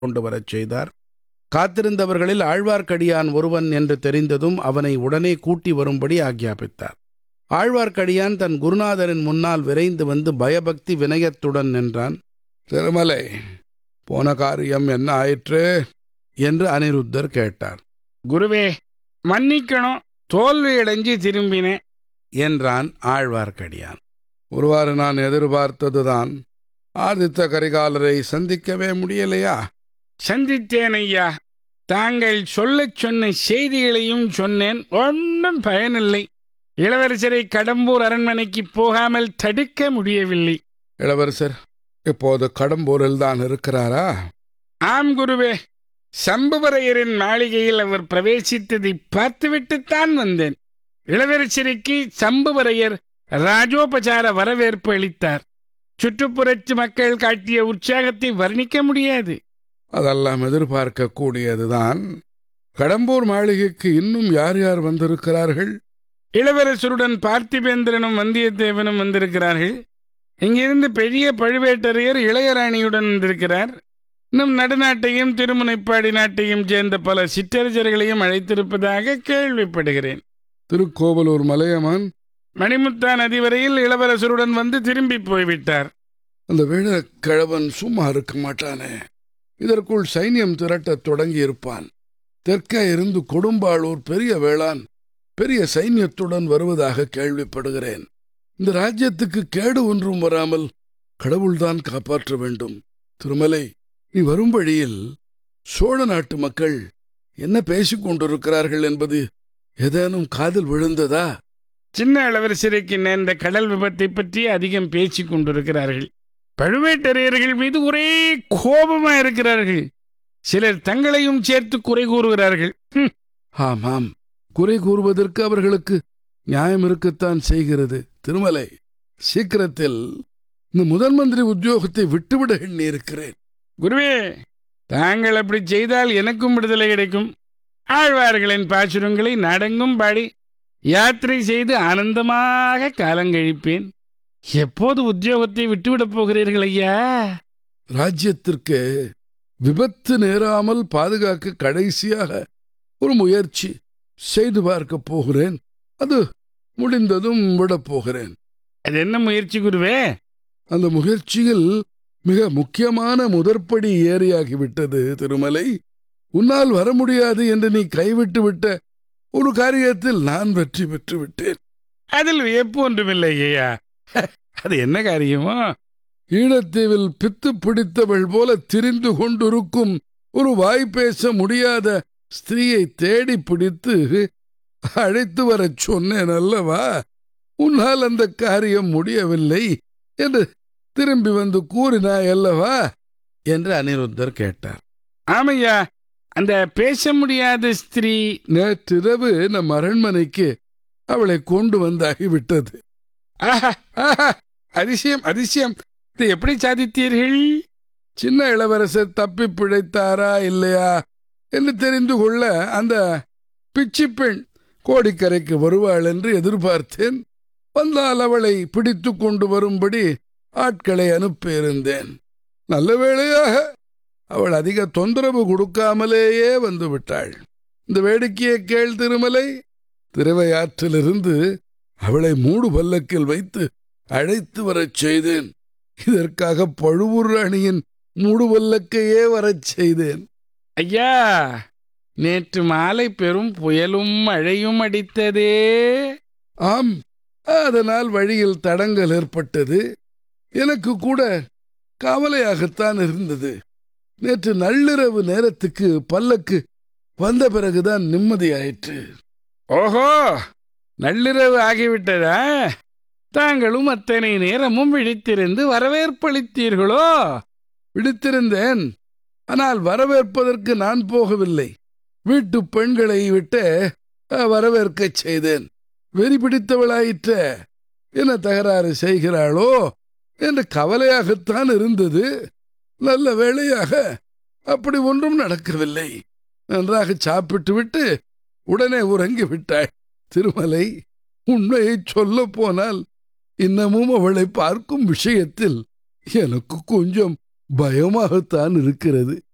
கொண்டு வரச் செய்தார் காத்திருந்தவர்களில் ஆழ்வார்க்கடியான் ஒருவன் என்று தெரிந்ததும் அவனை உடனே கூட்டி வரும்படி ஆக்ஞாபித்தார் ஆழ்வார்க்கடியான் தன் குருநாதரின் முன்னால் விரைந்து வந்து பயபக்தி வினயத்துடன் நின்றான் திருமலை போன காரியம் என்ன ஆயிற்று என்று அனிருத்தர் கேட்டார் குருவே மன்னிக்கணும் தோல்வி அடைஞ்சு திரும்பினேன் என்றான் ஆழ்வார்க்கடியான் ஒருவாறு நான் எதிர்பார்த்ததுதான் ஆதித்த கரிகாலரை சந்திக்கவே முடியலையா சந்தித்தேன் ஐயா தாங்கள் சொல்லச் சொன்ன செய்திகளையும் சொன்னேன் ஒன்றும் பயனில்லை இளவரசரை கடம்பூர் அரண்மனைக்கு போகாமல் தடுக்க முடியவில்லை இளவரசர் இப்போது கடம்பூரில் தான் இருக்கிறாரா ஆம் குருவே சம்புவரையரின் மாளிகையில் அவர் பிரவேசித்ததை பார்த்துவிட்டுத்தான் வந்தேன் இளவரசருக்கு சம்புவரையர் ராஜோபசார வரவேற்பு அளித்தார் சுற்றுப்புறத்து மக்கள் காட்டிய உற்சாகத்தை வர்ணிக்க முடியாது அதெல்லாம் எதிர்பார்க்க கூடியதுதான் கடம்பூர் மாளிகைக்கு இன்னும் யார் யார் வந்திருக்கிறார்கள் இளவரசருடன் பார்த்திபேந்திரனும் வந்தியத்தேவனும் வந்திருக்கிறார்கள் இங்கிருந்து பெரிய பழுவேட்டரையர் இளையராணியுடன் வந்திருக்கிறார் இன்னும் நடுநாட்டையும் திருமுனைப்பாடி நாட்டையும் சேர்ந்த பல சிற்றரசர்களையும் அழைத்திருப்பதாக கேள்விப்படுகிறேன் திருக்கோவலூர் மலையமான் மணிமுத்தா நதி வரையில் இளவரசருடன் வந்து திரும்பி போய்விட்டார் அந்த கிழவன் சும்மா இருக்க மாட்டானே இதற்குள் சைன்யம் திரட்டத் தொடங்கி இருப்பான் தெற்கே இருந்து கொடும்பாளூர் பெரிய வேளான் பெரிய சைன்யத்துடன் வருவதாக கேள்விப்படுகிறேன் இந்த ராஜ்யத்துக்கு கேடு ஒன்றும் வராமல் கடவுள்தான் காப்பாற்ற வேண்டும் திருமலை நீ வரும் வழியில் சோழ நாட்டு மக்கள் என்ன பேசிக் கொண்டிருக்கிறார்கள் என்பது ஏதேனும் காதில் விழுந்ததா சின்ன இளவரசருக்கு நேர்ந்த கடல் விபத்தை பற்றி அதிகம் பேசிக் கொண்டிருக்கிறார்கள் பழுவேட்டரையர்கள் மீது ஒரே கோபமா இருக்கிறார்கள் சிலர் தங்களையும் சேர்த்து குறை கூறுகிறார்கள் ஹம், ஆமாம் குறை கூறுவதற்கு அவர்களுக்கு நியாயம் இருக்கத்தான் செய்கிறது திருமலை சீக்கிரத்தில் இந்த முதன் மந்திரி உத்தியோகத்தை விட்டுவிட எண்ணி இருக்கிறேன் குருவே தாங்கள் அப்படி செய்தால் எனக்கும் விடுதலை கிடைக்கும் ஆழ்வார்களின் பாசுரங்களை நாடெங்கும் பாடி யாத்திரை செய்து ஆனந்தமாக காலங்கழிப்பேன் எப்போது உத்தியோகத்தை விட்டுவிடப் போகிறீர்கள் ஐயா ராஜ்யத்திற்கு விபத்து நேராமல் பாதுகாக்க கடைசியாக ஒரு முயற்சி செய்து பார்க்க போகிறேன் அது முடிந்ததும் விடப் போகிறேன் அது என்ன முயற்சி குருவே அந்த முயற்சியில் மிக முக்கியமான முதற்படி ஏறியாகிவிட்டது திருமலை உன்னால் வர முடியாது என்று நீ கைவிட்டு விட்ட ஒரு காரியத்தில் நான் வெற்றி பெற்று விட்டேன் அதில் வியப்பு ஒன்றுமில்லை ஐயா அது என்ன காரியமோ ஈழத்தீவில் பித்து பிடித்தவள் போல திரிந்து கொண்டிருக்கும் ஒரு வாய் பேச முடியாத ஸ்திரீயை தேடி பிடித்து அழைத்து வரச் சொன்னேன் அல்லவா உன்னால் அந்த காரியம் முடியவில்லை என்று திரும்பி வந்து கூறினாய் அல்லவா என்று அனிருத்தர் கேட்டார் ஆமையா அந்த பேச முடியாத ஸ்திரீ நேற்றிரவு நம் அரண்மனைக்கு அவளை கொண்டு வந்தாகிவிட்டது ஆஹா ஆஹா அதிசயம் அதிசயம் இதை எப்படி சாதித்தீர்கள் சின்ன இளவரசர் தப்பி பிழைத்தாரா இல்லையா என்று தெரிந்து கொள்ள அந்த பிச்சி பெண் கோடிக்கரைக்கு வருவாள் என்று எதிர்பார்த்தேன் வந்தால் அவளை பிடித்து கொண்டு வரும்படி ஆட்களை அனுப்பியிருந்தேன் நல்ல வேளையாக அவள் அதிக தொந்தரவு கொடுக்காமலேயே வந்து விட்டாள் இந்த வேடிக்கையை கேள் திருமலை திருவையாற்றிலிருந்து அவளை மூடு பல்லக்கில் வைத்து அழைத்து வரச் செய்தேன் இதற்காக பழுவூர் ராணியின் மூடு பல்லக்கையே வரச் செய்தேன் ஐயா நேற்று மாலை பெரும் புயலும் மழையும் அடித்ததே ஆம் அதனால் வழியில் தடங்கல் ஏற்பட்டது எனக்கு கூட கவலையாகத்தான் இருந்தது நேற்று நள்ளிரவு நேரத்துக்கு பல்லக்கு வந்த பிறகுதான் நிம்மதியாயிற்று ஓஹோ நள்ளிரவு ஆகிவிட்டதா தாங்களும் அத்தனை நேரமும் விழித்திருந்து வரவேற்பளித்தீர்களோ விடுத்திருந்தேன் ஆனால் வரவேற்பதற்கு நான் போகவில்லை வீட்டு பெண்களை விட்டு அஹ், வரவேற்கச் செய்தேன் வெறி பிடித்தவளாயிற்ற என்ன தகராறு செய்கிறாளோ என்று கவலையாகத்தான் இருந்தது நல்ல வேளையாக அப்படி ஒன்றும் நடக்கவில்லை நன்றாக சாப்பிட்டு விட்டு உடனே உறங்கி விட்டாள் திருமலை உண்மையை சொல்லப் போனால் இன்னமும் அவளை பார்க்கும் விஷயத்தில் எனக்கு கொஞ்சம் பயமாகத்தான் இருக்கிறது